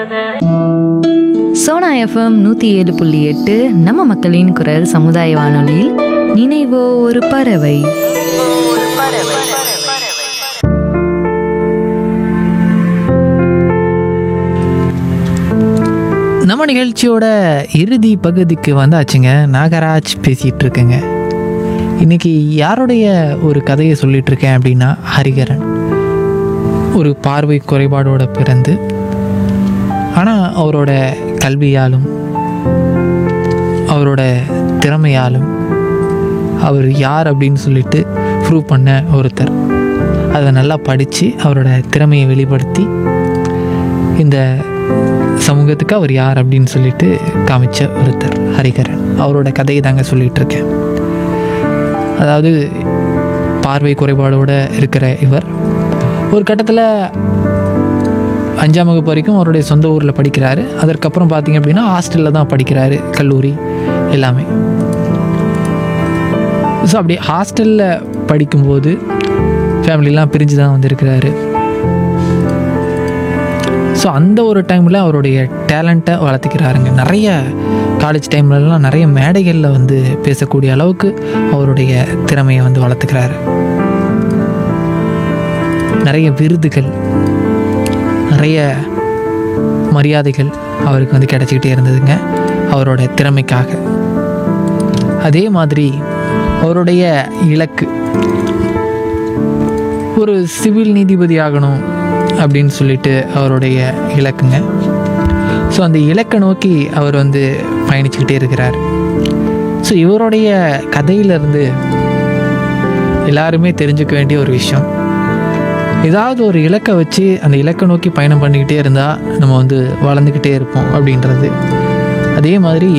Sona FM நூற்றி ஏழு புள்ளி எட்டு நம்ம மக்களின் குரல் சமுதாய வானொலியில் நினைவோ ஒரு பறவை நம்ம நிகழ்ச்சியோட இறுதி பகுதிக்கு வந்தாச்சுங்க நாகராஜ் பேசிகிட்டு இருக்கேங்க இன்னைக்கு யாருடைய ஒரு கதையை சொல்லிட்டு இருக்கேன் அப்படின்னா ஹரிகரன் ஒரு பார்வை குறைபாடோட பிறந்து ஆனால் அவரோட கல்வியாலும் அவரோட திறமையாலும் அவர் யார் அப்படின்னு சொல்லிட்டு ப்ரூவ் பண்ண ஒருத்தர் அதை நல்லா படித்து அவரோட திறமையை வெளிப்படுத்தி இந்த சமூகத்துக்கு அவர் யார் அப்படின்னு சொல்லிட்டு காமிச்ச ஒருத்தர் ஹரிகரன் அவரோட கதையை தாங்க சொல்லிட்டு இருக்கேன் அதாவது பார்வை குறைபாடோடு இருக்கிற இவர் ஒரு கட்டத்தில் அஞ்சாம் வகுப்பு வரைக்கும் அவருடைய சொந்த ஊரில் படிக்கிறாரு அதற்கப்புறம் பார்த்தீங்க அப்படின்னா ஹாஸ்டலில் தான் படிக்கிறாரு கல்லூரி எல்லாமே ஸோ அப்படி ஹாஸ்டலில் படிக்கும்போது ஃபேமிலிலாம் பிரிஞ்சு தான் வந்திருக்கிறாரு ஸோ அந்த ஒரு டைமில் அவருடைய டேலண்ட்டை வளர்த்துக்கிறாருங்க நிறைய காலேஜ் டைம்லலாம் நிறைய மேடைகளில் வந்து பேசக்கூடிய அளவுக்கு அவருடைய திறமையை வந்து வளர்த்துக்கிறாரு நிறைய விருதுகள் நிறைய மரியாதைகள் அவருக்கு வந்து கிடச்சிக்கிட்டே இருந்ததுங்க அவரோட திறமைக்காக அதே மாதிரி அவருடைய இலக்கு ஒரு சிவில் நீதிபதி ஆகணும் அப்படின்னு சொல்லிட்டு அவருடைய இலக்குங்க ஸோ அந்த இலக்கை நோக்கி அவர் வந்து பயணிச்சுக்கிட்டே இருக்கிறார் ஸோ இவருடைய கதையிலிருந்து எல்லாருமே தெரிஞ்சுக்க வேண்டிய ஒரு விஷயம் ஏதாவது ஒரு இலக்கை வச்சு அந்த இலக்கை நோக்கி பயணம் பண்ணிக்கிட்டே இருந்தால் நம்ம வந்து வளர்ந்துக்கிட்டே இருப்போம் அப்படின்றது அதே மாதிரி